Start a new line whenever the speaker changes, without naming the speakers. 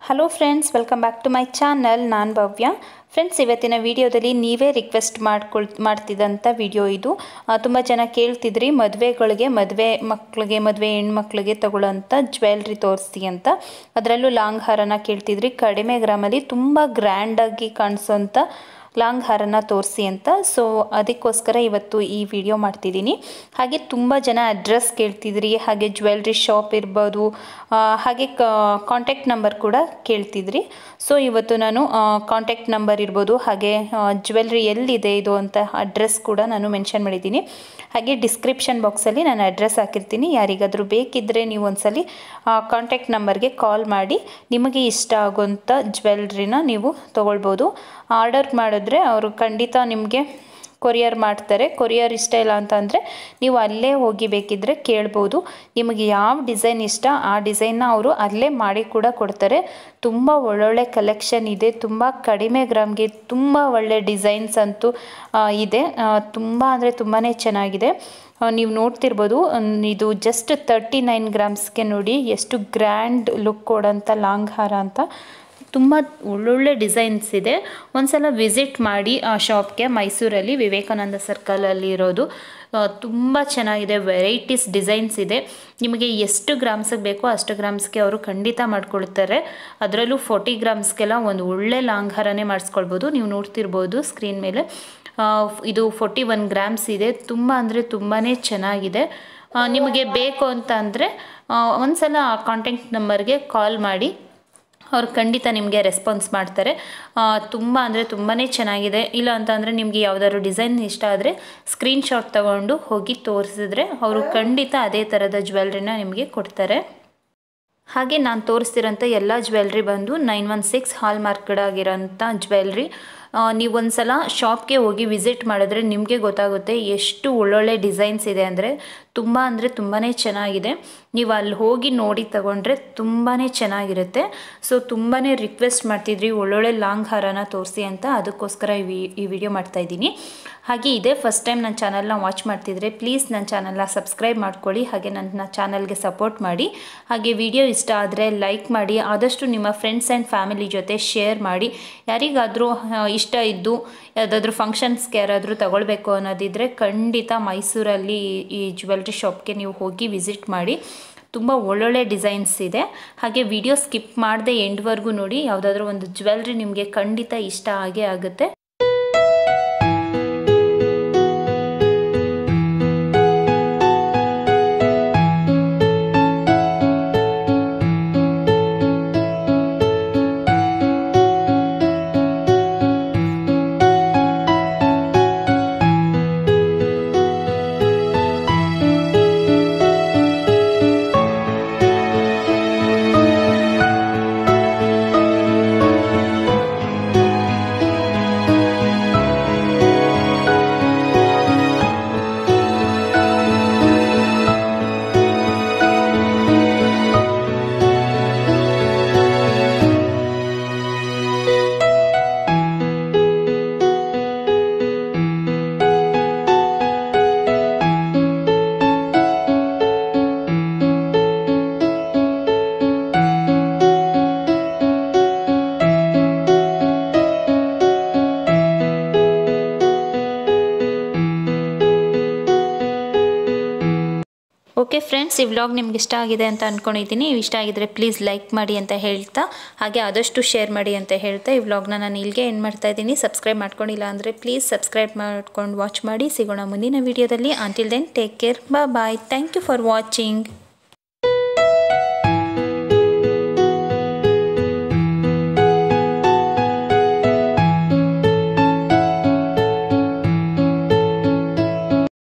hello friends welcome back to my channel ನಾನು Bhavya friends ಇವತ್ತಿನ ವಿಡಿಯೋದಲ್ಲಿ ನೀವೇ ರಿಕ್ವೆಸ್ಟ್ ಮಾಡ್ಕೊಳ್ ಮಾಡ್ತಿದ್ದಂಥ ವಿಡಿಯೋ ಇದು ತುಂಬ ಜನ ಕೇಳ್ತಿದ್ರಿ ಮದುವೆಗಳಿಗೆ ಮದುವೆ ಮಕ್ಕಳಿಗೆ ಮದುವೆ ಹೆಣ್ಮಕ್ಳಿಗೆ ತಗೊಳ್ಳೋಂಥ ಜ್ಯುವೆಲ್ರಿ ತೋರಿಸಿ ಅಂತ ಅದರಲ್ಲೂ ಲಾಂಗ್ ಹಾರನ ಕೇಳ್ತಿದ್ರಿ ಕಡಿಮೆ ಗ್ರಾಮಲ್ಲಿ ತುಂಬ ಗ್ರ್ಯಾಂಡಾಗಿ ಕಾಣಿಸೋಂಥ ಲಾಂಗ್ ಹಾರನ ತೋರಿಸಿ ಅಂತ ಸೊ ಅದಕ್ಕೋಸ್ಕರ ಇವತ್ತು ಈ ವಿಡಿಯೋ ಮಾಡ್ತಿದ್ದೀನಿ ಹಾಗೆ ತುಂಬ ಜನ ಅಡ್ರೆಸ್ ಕೇಳ್ತಿದ್ರಿ ಹಾಗೆ ಜ್ಯುವೆಲ್ರಿ ಶಾಪ್ ಇರ್ಬೋದು ಆ, ಹಾಗೆ ಕಾಂಟ್ಯಾಕ್ಟ್ ನಂಬರ್ ಕೂಡ ಕೇಳ್ತಿದ್ರಿ ಸೊ ಇವತ್ತು ನಾನು ಕಾಂಟ್ಯಾಕ್ಟ್ ನಂಬರ್ ಇರ್ಬೋದು ಹಾಗೆ ಜ್ಯುವೆಲ್ರಿ ಎಲ್ಲಿದೆ ಇದು ಅಂತ ಅಡ್ರೆಸ್ ಕೂಡ ನಾನು ಮೆನ್ಷನ್ ಮಾಡಿದ್ದೀನಿ ಹಾಗೆ ಡಿಸ್ಕ್ರಿಪ್ಷನ್ ಬಾಕ್ಸಲ್ಲಿ ನಾನು ಅಡ್ರೆಸ್ ಹಾಕಿರ್ತೀನಿ ಯಾರಿಗಾದರೂ ಬೇಕಿದ್ದರೆ ನೀವು ಒಂದ್ಸಲಿ ಕಾಂಟ್ಯಾಕ್ಟ್ ನಂಬರ್ಗೆ ಕಾಲ್ ಮಾಡಿ ನಿಮಗೆ ಇಷ್ಟ ಆಗೋಂಥ ಜ್ಯುವೆಲ್ರಿನ ನೀವು ತೊಗೊಳ್ಬೋದು ಆರ್ಡರ್ ಮಾಡಿದ್ರೆ ಅವರು ಖಂಡಿತ ನಿಮಗೆ ಕೊರಿಯರ್ ಮಾಡ್ತಾರೆ ಕೊರಿಯರ್ ಇಷ್ಟ ಇಲ್ಲ ಅಂತಂದರೆ ನೀವು ಅಲ್ಲೇ ಹೋಗಿ ಬೇಕಿದ್ದರೆ ಕೇಳ್ಬೋದು ನಿಮಗೆ ಯಾವ ಡಿಸೈನ್ ಇಷ್ಟ ಆ ಡಿಸೈನ್ನ ಅವರು ಅಲ್ಲೇ ಮಾಡಿ ಕೂಡ ಕೊಡ್ತಾರೆ ತುಂಬ ಒಳ್ಳೊಳ್ಳೆ ಕಲೆಕ್ಷನ್ ಇದೆ ತುಂಬ ಕಡಿಮೆ ಗ್ರಾಮ್ಗೆ ತುಂಬ ಒಳ್ಳೆ ಡಿಸೈನ್ಸ್ ಅಂತೂ ಆ, ಇದೆ ತುಂಬ ಅಂದರೆ ತುಂಬಾ ಚೆನ್ನಾಗಿದೆ ಆ, ನೀವು ನೋಡ್ತಿರ್ಬೋದು ಅನ್- ಇದು ಜಸ್ಟ್ ತರ್ಟಿ ನೈನ್ ಗ್ರಾಮ್ಸ್ಗೆ ನೋಡಿ ಎಷ್ಟು ಗ್ರ್ಯಾಂಡ್ ಲುಕ್ ಕೊಡೋಂಥ ಲಾಂಗ್ ಹಾರ ಅಂತ ತುಂಬ ಒಳ್ಳೊಳ್ಳೆ ಡಿಸೈನ್ಸ್ ಇದೆ ಒಂದ್ಸಲ ವಿಸಿಟ್ ಮಾಡಿ ಆ ಶಾಪ್ಗೆ ಮೈಸೂರಲ್ಲಿ ವಿವೇಕಾನಂದ ಸರ್ಕಲಲ್ಲಿ ಇರೋದು ತುಂಬ ಚೆನ್ನಾಗಿದೆ ವೆರೈಟೀಸ್ ಡಿಸೈನ್ಸ್ ಇದೆ ನಿಮಗೆ ಎಷ್ಟು ಗ್ರಾಮ್ಸಿಗೆ ಬೇಕೋ ಅಷ್ಟು ಗ್ರಾಮ್ಸ್ಗೆ ಅವರು ಖಂಡಿತ ಮಾಡ್ಕೊಳ್ತಾರೆ ಅದರಲ್ಲೂ ಫೋರ್ಟಿ ಗ್ರಾಮ್ಸ್ಗೆಲ್ಲ ಒಂದು ಒಳ್ಳೆ ಲಾಂಗ್ ಹಾರನೇ ಮಾಡಿಸ್ಕೊಳ್ಬೋದು ನೀವು ನೋಡ್ತಿರ್ಬೋದು ಸ್ಕ್ರೀನ್ ಮೇಲೆ ಆ, ಇದು ಫೋರ್ಟಿ ಒನ್ ಗ್ರಾಮ್ಸ್ ಇದೆ ತುಂಬ ಅಂದರೆ ತುಂಬಾ ಚೆನ್ನಾಗಿದೆ ಆ, ನಿಮಗೆ ಬೇಕು ಅಂತ ಅಂದರೆ ಒಂದ್ಸಲ ಆ ಕಾಂಟ್ಯಾಕ್ಟ್ ನಂಬರ್ಗೆ ಕಾಲ್ ಮಾಡಿ ಅವ್ರು ಖಂಡಿತ ನಿಮಗೆ ರೆಸ್ಪಾನ್ಸ್ ಮಾಡ್ತಾರೆ ತುಂಬ ಅಂದರೆ ತುಂಬಾ ಚೆನ್ನಾಗಿದೆ ಇಲ್ಲ ಅಂತಂದರೆ ನಿಮಗೆ ಯಾವುದಾದ್ರು ಡಿಸೈನ್ ಇಷ್ಟ ಆದರೆ ಸ್ಕ್ರೀನ್ಶಾಟ್ ತಗೊಂಡು ಹೋಗಿ ತೋರಿಸಿದ್ರೆ ಅವರು ಖಂಡಿತ ಅದೇ ಥರದ ಜ್ಯುವೆಲ್ರಿನ ನಿಮಗೆ ಕೊಡ್ತಾರೆ ಹಾಗೆ ನಾನು ತೋರಿಸ್ತಿರೋಂಥ ಎಲ್ಲ ಜ್ಯುವೆಲ್ರಿ ಬಂದು nine one six hallmarked ಆಗಿರೋಂಥ ಜ್ಯುವೆಲ್ರಿ ನೀವು ಒಂದ್ಸಲ ಶಾಪ್ಗೆ ಹೋಗಿ ವಿಸಿಟ್ ಮಾಡಿದ್ರೆ ನಿಮಗೆ ಗೊತ್ತಾಗುತ್ತೆ ಎಷ್ಟು ಒಳ್ಳೊಳ್ಳೆ ಡಿಸೈನ್ಸ್ ಇದೆ ಅಂದರೆ ತುಂಬ ಅಂದರೆ ತುಂಬಾ ಚೆನ್ನಾಗಿದೆ ನೀವು ಅಲ್ಲಿ ಹೋಗಿ ನೋಡಿ ತಗೊಂಡ್ರೆ ತುಂಬಾ ಚೆನ್ನಾಗಿರುತ್ತೆ ಸೊ ತುಂಬಾ ರಿಕ್ವೆಸ್ಟ್ ಮಾಡ್ತಿದ್ರಿ ಒಳ್ಳೊಳ್ಳೆ ಲಾಂಗ್ ಹಾರನ ತೋರಿಸಿ ಅಂತ ಅದಕ್ಕೋಸ್ಕರ ಈ ವಿ- ಈ ವಿಡಿಯೋ ಮಾಡ್ತಾ ಇದ್ದೀನಿ ಹಾಗೆ ಇದೇ ಫಸ್ಟ್ ಟೈಮ್ ನನ್ನ ಚಾನಲ್ನ ವಾಚ್ ಮಾಡ್ತಿದ್ರೆ ಪ್ಲೀಸ್ ನನ್ನ ಚಾನಲ್ನ ಸಬ್ಸ್ಕ್ರೈಬ್ ಮಾಡ್ಕೊಳ್ಳಿ ಹಾಗೆ ನನ್ನ ಚಾನಲ್ಗೆ ಸಪೋರ್ಟ್ ಮಾಡಿ ಹಾಗೆ ವಿಡಿಯೋ ಇಷ್ಟ ಆದರೆ ಲೈಕ್ ಮಾಡಿ ಆದಷ್ಟು ನಿಮ್ಮ ಫ್ರೆಂಡ್ಸ್ ಆ್ಯಂಡ್ ಫ್ಯಾಮಿಲಿ ಜೊತೆ ಶೇರ್ ಮಾಡಿ ಯಾರಿಗಾದರೂ ಇಷ್ಟ ಇದ್ದು ಯಾವುದಾದ್ರೂ ಫಂಕ್ಷನ್ಸ್ಗೆ ಯಾರಾದರೂ ತಗೊಳ್ಬೇಕು ಅನ್ನೋದಿದ್ರೆ ಖಂಡಿತ ಮೈಸೂರಲ್ಲಿ ಈ- ಈ ಜ್ಯುವೆಲ್ರಿ ಶಾಪ್ಗೆ ನೀವು ಹೋಗಿ ವಿಸಿಟ್ ಮಾಡಿ ತುಂಬ ಒಳ್ಳೊಳ್ಳೆ ಡಿಸೈನ್ಸ್ ಇದೆ ಹಾಗೆ ವಿಡಿಯೋ ಸ್ಕಿಪ್ ಮಾಡದೆ ಎಂಡ್ವರೆಗೂ ನೋಡಿ ಯಾವುದಾದ್ರೂ ಒಂದು ಜ್ಯುವೆಲ್ರಿ ನಿಮಗೆ ಖಂಡಿತ ಇಷ್ಟ ಆಗೇ ಆಗುತ್ತೆ ಓಕೆ ಫ್ರೆಂಡ್ಸ್ ಈ ವ್ಲಾಗ್ ನಿಮ್ಗೆ ಇಷ್ಟ ಆಗಿದೆ ಅಂತ ಅಂದ್ಕೊಂಡಿದ್ದೀನಿ ಇಷ್ಟ ಆಗಿದ್ರೆ ಪ್ಲೀಸ್ ಲೈಕ್ ಮಾಡಿ ಅಂತ ಹೇಳ್ತಾ ಹಾಗೆ ಆದಷ್ಟು ಶೇರ್ ಮಾಡಿ ಅಂತ ಹೇಳ್ತಾ ಈ ವ್ಲಾಗ್ನ ನಾನು ಇಲ್ಲಿಗೆ ಎಂಡ್ ಮಾಡ್ತಾ ಇದ್ದೀನಿ ಸಬ್ಸ್ಕ್ರೈಬ್ ಮಾಡ್ಕೊಂಡಿಲ್ಲ ಅಂದರೆ ಪ್ಲೀಸ್ ಸಬ್ಸ್ಕ್ರೈಬ್ ಮಾಡ್ಕೊಂಡು ವಾಚ್ ಮಾಡಿ ಸಿಗೋಣ ಮುಂದಿನ ವೀಡಿಯೋದಲ್ಲಿ ಅಂಟಿಲ್ ದೆನ್ ಟೇಕ್ ಕೇರ್ ಬಾ bye thank you for watching